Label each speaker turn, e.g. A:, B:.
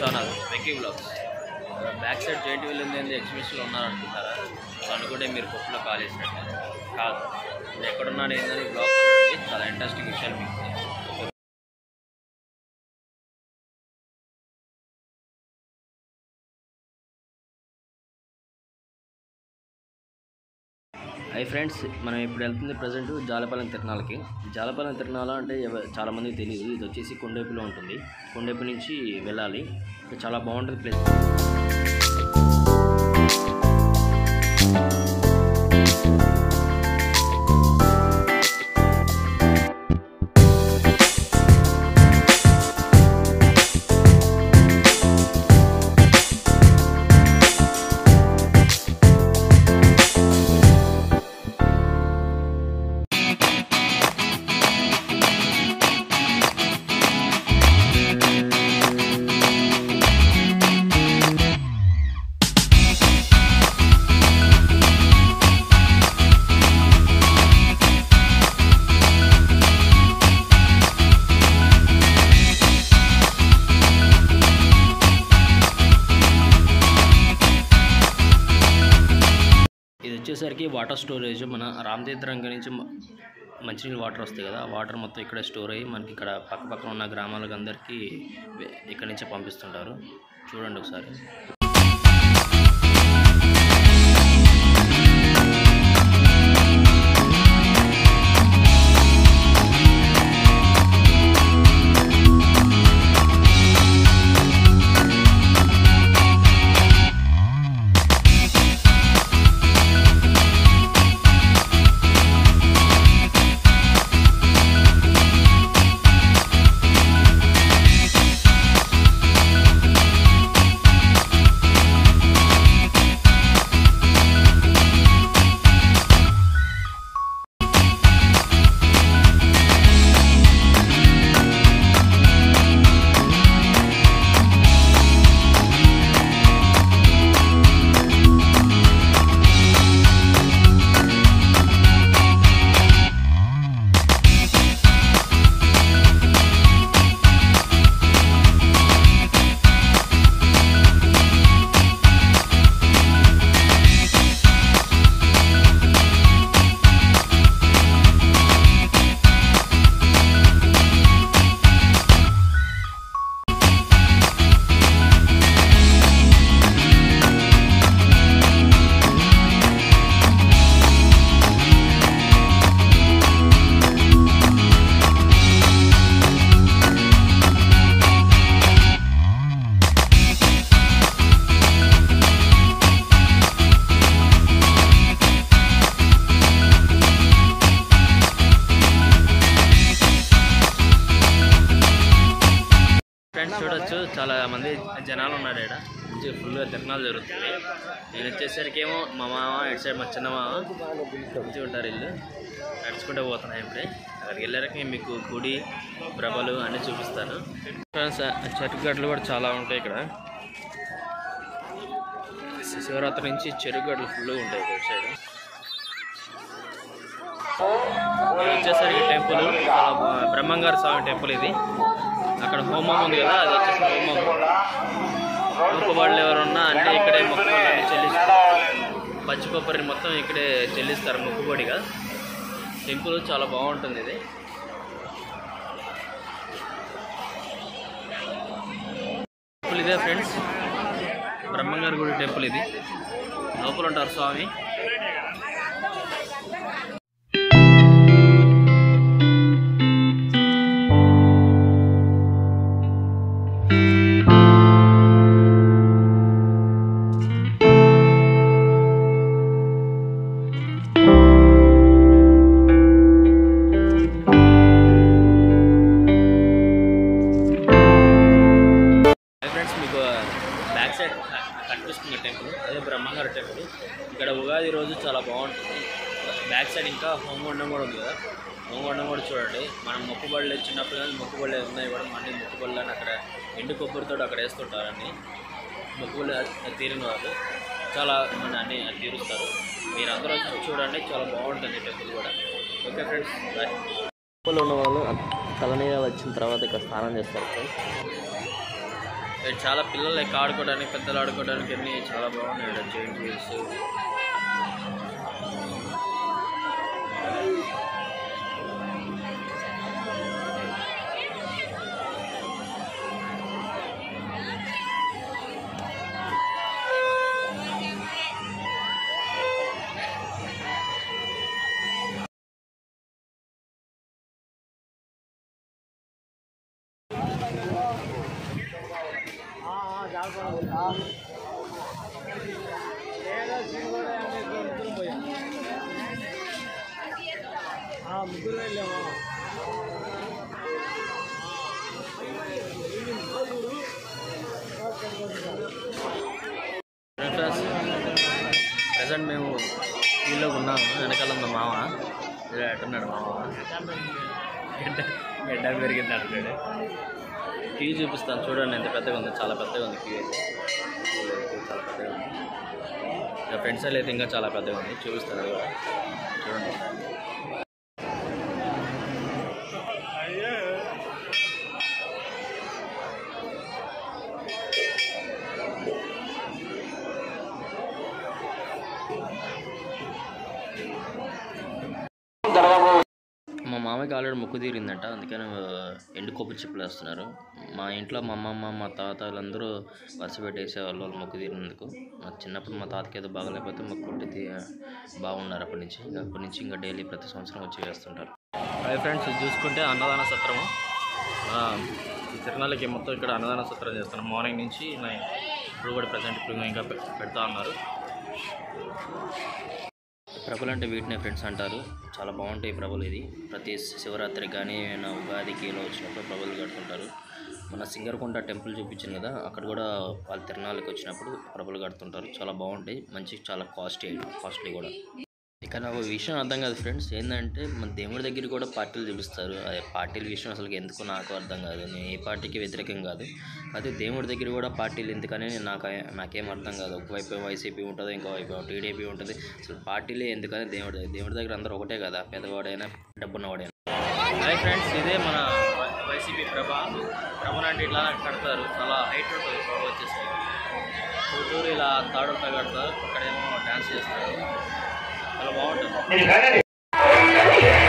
A: channel వెక్కీ blogs back side giant wheel ఉంది ఏంది ఎగ్జిబిషన్లో ఉన్నారనుకుంటారా అనుకుంటే మీరు కొట్టులో కాల్ చేసినట్టు కాదు నేను ఎక్కడున్నాను ఏందని బ్లాగ్ చూడండి చాలా ఇంట్రెస్టింగ్ విషయాలు మీకు హై ఫ్రెండ్స్ మనం ఇప్పుడు వెళ్తుంది ప్రజెంట్ జాలపాలెం తిరణాలకి జాలపాలెం తిరణాల అంటే ఎవ- చాలా మందికి తెలియదు ఇది వచ్చేసి కొండేపులో ఉంటుంది కొండేపు నుంచి వెళ్ళాలి ఇది చాలా బాగుంటుంది ప్లేస్ ఇది వచ్చేసరికి వాటర్ స్టోరేజ్ మన రామతీర్థరంగ నుంచి మ- మంచినీళ్ళు వాటర్ వస్తాయి కదా ఆ వాటర్ మొత్తం ఇక్కడ స్టోర్ అయ్యి మనకి ఇక్కడ పక్క పక్కన ఉన్న గ్రామాలకు అందరికీ వె- ఇక్కడి నుంచే పంపిస్తుంటారు చూడండి ఒకసారి ఫ్రెండ్స్ చూడొచ్చు చాలా మంది జనాలు ఉన్నారు ఇక్కడ మంచిగా ఫుల్గా తిరణాలు జరుగుతుంది నేను వచ్చేసరికి ఏమో మా మామ ఇటు సైడ్ మా చిన్న మామ మంచిగా ఉంటారు ఇల్లు నడుచుకుంటూ పోతున్నాయి ఇప్పుడే అక్కడికి వెళ్ళాక మీకు గుడి ప్రభలు అన్నీ చూపిస్తాను ఫ్రెండ్స్ చెరుకు గడ్డలు కూడా చాలా ఉంటాయి ఇక్కడ శివరాత్రి నుంచి చెరుకు గడ్డలు ఫుల్గా ఉంటాయి ఇక్కడ సైడ్ ఇది వచ్చేసరికి టెంపుల్ చాలా బా- బ్రహ్మంగారి స్వామి టెంపుల్ ఇది అక్కడ హోమం ఉంది కదా అది వచ్చేసి హోమం మొక్కుబడులు ఎవరున్నా అంటే ఇక్కడే మొక్కుబడి చెల్లిస్తారు పచ్చి కొబ్బరిని మొత్తం ఇక్కడే చెల్లిస్తారు మొక్కుబడిగా టెంపుల్ చాలా బాగుంటుంది ఇది టెంపుల్ ఇదే ఫ్రెండ్స్ బ్రహ్మంగారి గుడి టెంపుల్ ఇది లోపల ఉంటారు స్వామి హాయ్ ఫ్రెండ్స్ మీకు బ్యాక్ సైడ్ క- కనిపిస్తుంది టెంపుల్ అదే బ్రహ్మంగారి టెంపుల్ ఇక్కడ ఉగాది రోజు చాలా బాగుంటుంది బ్యాక్ సైడ్ ఇంకా హోమగుండం కూడా ఉంది కదా హోమగుండం కూడా చూడండి మనం మొక్కుబడులు చిన్నప్పుడు కానీ మొక్కుబడులు ఉన్నాయి కూడా మళ్ళీ మొక్కుబడులు అని అక్కడ ఎండు కొబ్బరితో అక్కడ వేస్తుంటారని మొక్కుబడులు తీరిన వాళ్ళు చాలా మన అన్ని తీరుస్తారు మీరు అందరూ వచ్చి చూడండి చాలా బాగుంటుంది టెంపుల్ కూడా ఓకే ఫ్రెండ్స్ బాయ్ టెంపుల్ ఉన్న వాళ్ళు తలనీగా వచ్చిన తర్వాత ఇక్కడ స్నానం చేస్తారు ఫ్రెండ్స్ ఇక్కడ చాలా పిల్లలు లెక్క ఆడుకోవడానికి పెద్దలు ఆడుకోవడానికి అన్ని చాలా బాగున్నాయి ఇక్కడ జైంట్ వీల్స్
B: ముగ్గురు వెళ్ళాము
A: ఫ్రెండ్స్ ప్రజెంట్ మేము వీళ్ళు ఉన్నాము వెనకాల ఉన్న మామ ఇలా అంటున్నాడు మామ గడ్డ గడ్డ పెరిగింది అంటున్నాడు క్యూ చూపిస్తాను చూడండి ఎంత పెద్దగా ఉంది చాలా పెద్దగా ఉంది క్యూ అయితే queue అయితే చాలా పెద్దగా ఉంది ఇంకా ఫ్రెండ్స్ అయితే ఇంకా చాలా పెద్దగా ఉంది చూపిస్తాను అది కూడా చూడండి మా మామయ్యకి ఆల్రెడీ మొక్కు తీరిందంట అందుకని ఆ, ఎండు కొబ్బరి చిప్పులు వేస్తున్నారు మా ఇంట్లో మా అమ్మమ్మ మా తాత వీళ్ళందరూ వరుస పెట్టేసేవాళ్ళు వాళ్ళు మొక్కు తీరినందుకు మా చిన్నప్పుడు మా తాతకి ఏదో బాగలేకపోతే మొక్కు కొట్టి తీ- బాగున్నారు అప్పటి నుంచి ఇంకా అప్పటి నుంచి ఇంకా డైలీ ప్రతి సంవత్సరం వచ్చి వేస్తుంటారు హాయ్ ఫ్రెండ్స్ ఇది చూసుకుంటే అన్నదాన సత్రము ఆ, ఈ తిరునాళ్ళకి మొత్తం ఇక్కడ అన్నదాన సత్రం చేస్తున్నాం మార్నింగ్ నుంచి నైన్ ఇప్పుడు కూడా ప్రజెంట్ ఇప్పుడు ఇంకా పె- పెడతా ఉన్నారు ప్రభలు అంటే వీటినే ఫ్రెండ్స్ అంటారు చాలా బాగుంటాయి ప్రభలు ఇది ప్రతి శివరాత్రికి కానీ ఏమైనా ఉగాదికి ఇలా వచ్చినప్పుడు ప్రభలు కడుతుంటారు మన సింగరకొండ టెంపుల్ చూపించాను కదా అక్కడ కూడా వాళ్ళ తిరణాలకి వచ్చినప్పుడు ప్రభలు కడుతుంటారు చాలా బాగుంటాయి మంచి చాలా కాస్ట్లీ కాస్ట్లీ కూడా ఇక నాకు ఒక విషయం అర్థం కాదు ఫ్రెండ్స్ ఏంటంటే మన దేవుడి దగ్గర కూడా పార్టీలు చూపిస్తారు అదే పార్టీల విషయం అసలు ఎందుకు నాకు అర్థం కాదు నేను ఏ పార్టీకి వ్యతిరేకం కాదు అదే దేవుడి దగ్గర కూడా పార్టీలు ఎందుకని నాకు నాకేం అర్థం కాదు ఒకవైపు వైసీపీ ఉంటుంది ఇంకోవైపు టీడీపీ ఉంటుంది అసలు పార్టీలే ఎందుకని దేవుడి దగ్గర దేవుడి దగ్గర అందరూ ఒకటే కదా పెద్దవాడైనా డబ్బున్నవాడైనా హాయ్ ఫ్రెండ్స్ ఇదే మన వైసీపీ ప్రభ ప్రభను అంటే ఇట్లా కడతారు చాలా హైట్ ఉంటుంది ప్రభ వచ్చేసి చుట్టూరు ఇలా తాడుంటా కడతారు అక్కడేమో డ్యాన్స్ చేస్తారు చాలా బాగుంటుంది